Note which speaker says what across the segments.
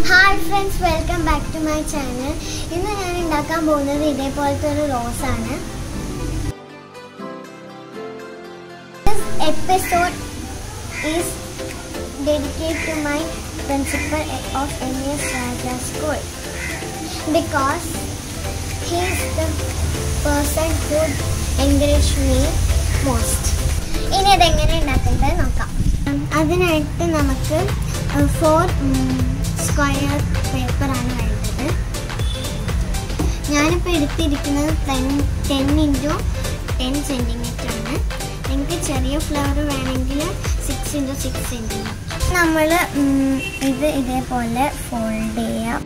Speaker 1: hi friends welcome back to my channel ഇന്ന് ഞാൻ ഉണ്ടാക്കാൻ പോകുന്നത് ഇതേപോലത്തെ ഒരു റോസാണ് episode is dedicate to my principal of M S Raja school because he is the person who encourage me most ഇനി അതെങ്ങനെ ഉണ്ടാക്കേണ്ടത് നോക്കാം അതിനായിട്ട് നമുക്ക് ഫോർ സ്ക്വയർ പേപ്പറാണ് വേണ്ടത് ഞാനിപ്പോൾ എടുത്തിരിക്കുന്നത് ten ten into ten centimetre ആണ് നിങ്ങൾക്ക് ചെറിയ ഫ്ലവർ വേണമെങ്കിൽ സിക്സ് ഇൻറ്റു സിക്സ് സെൻറ്റിമീറ്റർ നമ്മൾ ഇത് ഇതേപോലെ ഫോൾഡ് ചെയ്യാം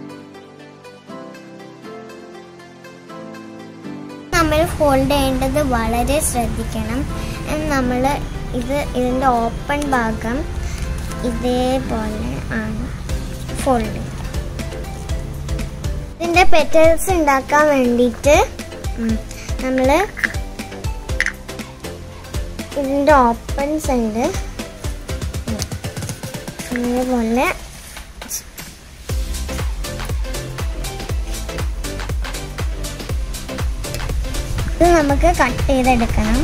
Speaker 1: നമ്മൾ ഫോൾഡ് ചെയ്യേണ്ടത് വളരെ ശ്രദ്ധിക്കണം നമ്മൾ ഇത് ഇതിൻ്റെ ഓപ്പൺ ഭാഗം ഇതേപോലെ ആണ് ഫോൾഡ് ചെയ്യുക ഇതിൻ്റെ പെറ്റൽസ് ഉണ്ടാക്കാൻ വേണ്ടിയിട്ട് നമ്മൾ ഇതിൻ്റെ ഓപ്പൺ സൈഡ് ഇതേപോലെ ഇത് നമുക്ക് കട്ട് ചെയ്തെടുക്കണം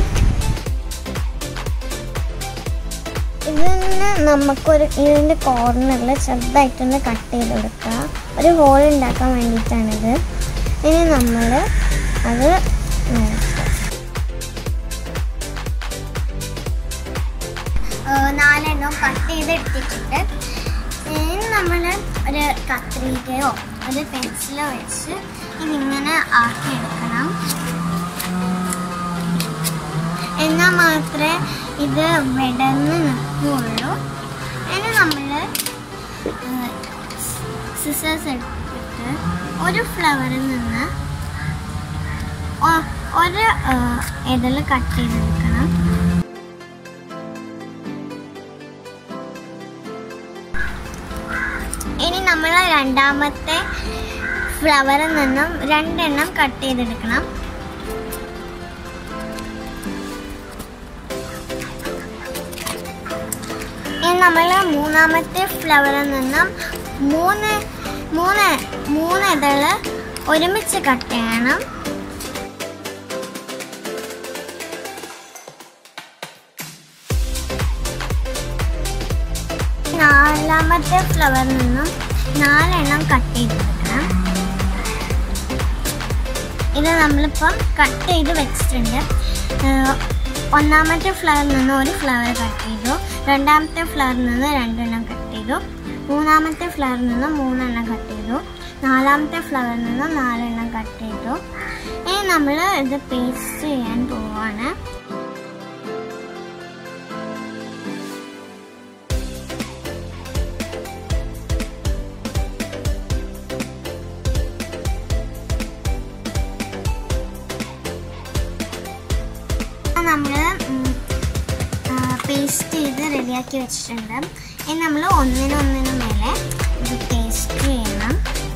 Speaker 1: ഇതിന് നമുക്കൊരു ഇതിൻ്റെ കോർണറിൽ ചെറുതായിട്ടൊന്ന് കട്ട് ചെയ്തെടുക്കുക ഒരു ഹോൾ ഉണ്ടാക്കാൻ വേണ്ടിയിട്ടാണിത് ഇനി നമ്മൾ അത് നാലെണ്ണം കട്ട് ചെയ്തെടുത്തിട്ടുണ്ട് ഇനി നമ്മൾ ഒരു കത്രികയോ ഒരു പെൻസിലോ വെച്ച് ഇതിങ്ങനെ ആക്കിയെടുക്കണം എന്നാൽ മാത്രമേ ഇത് വിടന്ന് നിൽക്കുകയുള്ളൂ ഇനി നമ്മൾ സിസേഴ്സ് എടുത്തിട്ട് ഒരു ഫ്ലവറിൽ നിന്ന് ഒ- ഒരു ഇതിൽ കട്ട് ചെയ്തെടുക്കണം ഇനി നമ്മൾ രണ്ടാമത്തെ ഫ്ലവറിൽ നിന്നും രണ്ടെണ്ണം കട്ട് ചെയ്തെടുക്കണം ഇനി നമ്മൾ മൂന്നാമത്തെ ഫ്ലവറിൽ നിന്നും മൂന്ന് മൂന്ന് മൂന്ന് ഇതള് ഒരുമിച്ച് കട്ട് ചെയ്യണം നാലാമത്തെ ഫ്ലവറിൽ നിന്നും നാലെണ്ണം കട്ട് ചെയ്തെടുക്കണം ഇത് നമ്മളിപ്പം കട്ട് ചെയ്ത് വെച്ചിട്ടുണ്ട് ഏഹ് ഒന്നാമത്തെ ഫ്ലവറിൽ നിന്ന് ഒരു ഫ്ലവർ കട്ട് ചെയ്തു രണ്ടാമത്തെ ഫ്ലവറിൽ നിന്ന് രണ്ടെണ്ണം കട്ട് ചെയ്തു മൂന്നാമത്തെ ഫ്ലവറിൽ നിന്ന് മൂന്നെണ്ണം കട്ട് ചെയ്തു നാലാമത്തെ ഫ്ലവറിൽ നിന്ന് നാലെണ്ണം കട്ട് ചെയ്തു ഇനി നമ്മൾ ഇത് പേസ്റ്റ് ചെയ്യാൻ പോവാണ് നമ്മൾ പേസ്റ്റ് ചെയ്ത് റെഡിയാക്കി വെച്ചിട്ടുണ്ട് ഇനി നമ്മൾ ഒന്നിനൊന്നിനു മേലെ ഇത് പേസ്റ്റ് ചെയ്യണം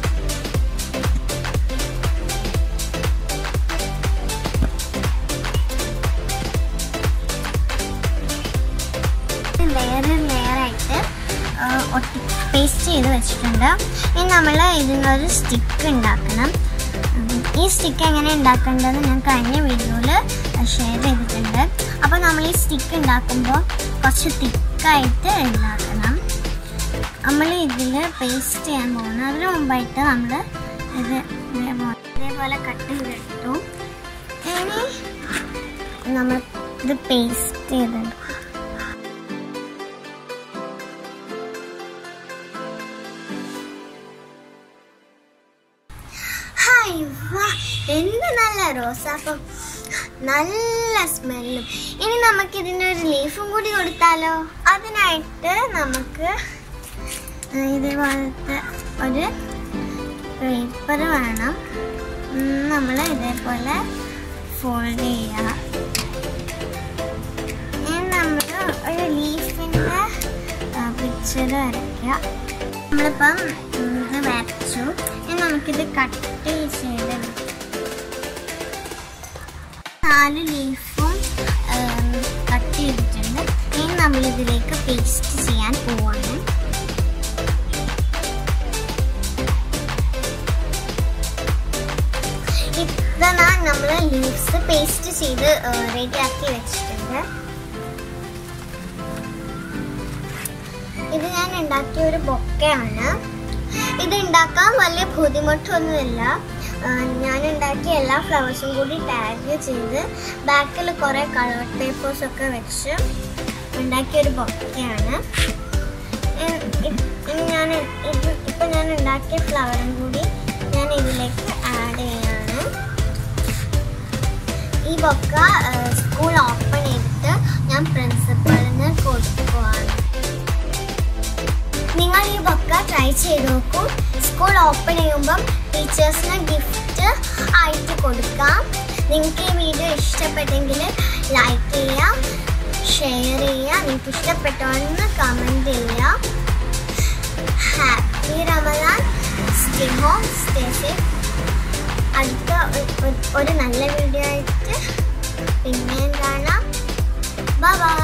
Speaker 1: ലെയർ ലെയറായിട്ട് ഒട്ടി പേസ്റ്റ് ചെയ്ത് വെച്ചിട്ടുണ്ട് ഇനി നമ്മൾ ഇതിനൊരു സ്റ്റിക്ക് ഉണ്ടാക്കണം ഉം, ഈ സ്റ്റിക്ക് എങ്ങനെ ഉണ്ടാക്കേണ്ടത് ഞാൻ കഴിഞ്ഞ വീഡിയോയിൽ ഷെയർ ചെയ്തിട്ടുണ്ട് അപ്പോൾ നമ്മൾ ഈ സ്റ്റിക്ക് ഉണ്ടാക്കുമ്പോൾ കുറച്ച് തിക്കായിട്ട് ഉണ്ടാക്കണം നമ്മൾ ഇതിൽ പേസ്റ്റ് ചെയ്യാൻ പോകുന്നത് അതിന് മുമ്പായിട്ട് നമ്മൾ ഇത് ഇതേപോലെ ഇതേപോലെ കട്ട് ചെയ്തെടുത്തു ഇനി നമ്മൾ ഇത് പേസ്റ്റ് ചെയ്തെടുക്കും ഹായ് വാ എന്ത് നല്ല റോസാപ്പം നല്ല സ്മെല്ലും ഇനി നമുക്ക് ഇതിൻ്റെ ഒരു ലീഫും കൂടി കൊടുത്താലോ അതിനായിട്ട് നമുക്ക് ഇതേപോലത്തെ ഒരു പേപ്പർ വേണം നമ്മൾ ഇതേപോലെ ഫോൾഡ് ചെയ്യുക ഇനി നമ്മൾ ഒരു ലീഫിൻ്റെ പിക്ചർ വരയ്ക്കുക നമ്മളിപ്പം ഇത് വരച്ചു ഇനി നമുക്കിത് കട്ട് ചെയ്ത് നാല് ലീഫും കട്ട് ചെയ്തിട്ടുണ്ട് ഇനി നമ്മളിതിലേക്ക് പേസ്റ്റ് ചെയ്യാൻ പോവാണ് പേസ്റ്റ് ചെയ്ത് റെഡിയാക്കി വെച്ചിട്ടുണ്ട് ഇത് ഞാൻ ഉണ്ടാക്കിയ ഒരു ബൊക്കയാണ് ഇത് ഉണ്ടാക്കാൻ വലിയ ബുദ്ധിമുട്ടൊന്നുമില്ല ആ, ഞാൻ ഉണ്ടാക്കിയ എല്ലാ ഫ്ലവേഴ്സും കൂടി ടാഗ് ചെയ്ത് ബാക്കിൽ കുറേ കളർ പേപ്പേഴ്സ് ഒക്കെ വെച്ച് ഉണ്ടാക്കിയ ഒരു ബൊക്കയാണ് ഏ- ഇ- ഇനി ഞാൻ ഇത് ഇപ്പം ഞാൻ ഉണ്ടാക്കിയ ഫ്ലവറും കൂടി ഞാൻ ഇതിലേക്ക് ആഡ് ചെയ്യാണ് ഈ ബൊക്ക സ്കൂൾ ഓപ്പൺ ചെയ്തിട്ട് ഞാൻ പ്രിൻസിപ്പളിന് കൊടുക്കുവാണ് നിങ്ങൾ ഈ ബൊക്ക ട്രൈ ചെയ്ത് നോക്കൂ സ്കൂൾ ഓപ്പൺ ചെയ്യുമ്പം ടീച്ചേഴ്സിന് ഗിഫ്റ്റ് ആയിട്ട് കൊടുക്കാം നിങ്ങൾക്ക് ഈ വീഡിയോ ഇഷ്ടപ്പെട്ടെങ്കിൽ ലൈക്ക് ചെയ്യാം ഷെയർ ചെയ്യുക നിങ്ങൾക്ക് ഇഷ്ടപ്പെട്ടോന്ന് കമൻറ്റ് ചെയ്യുക happy Ramadan stay home stay safe അടുത്ത ഒ- ഒ- ഒരു നല്ല വീഡിയോ ആയിട്ട് പിന്നെയും കാണാം ബൈ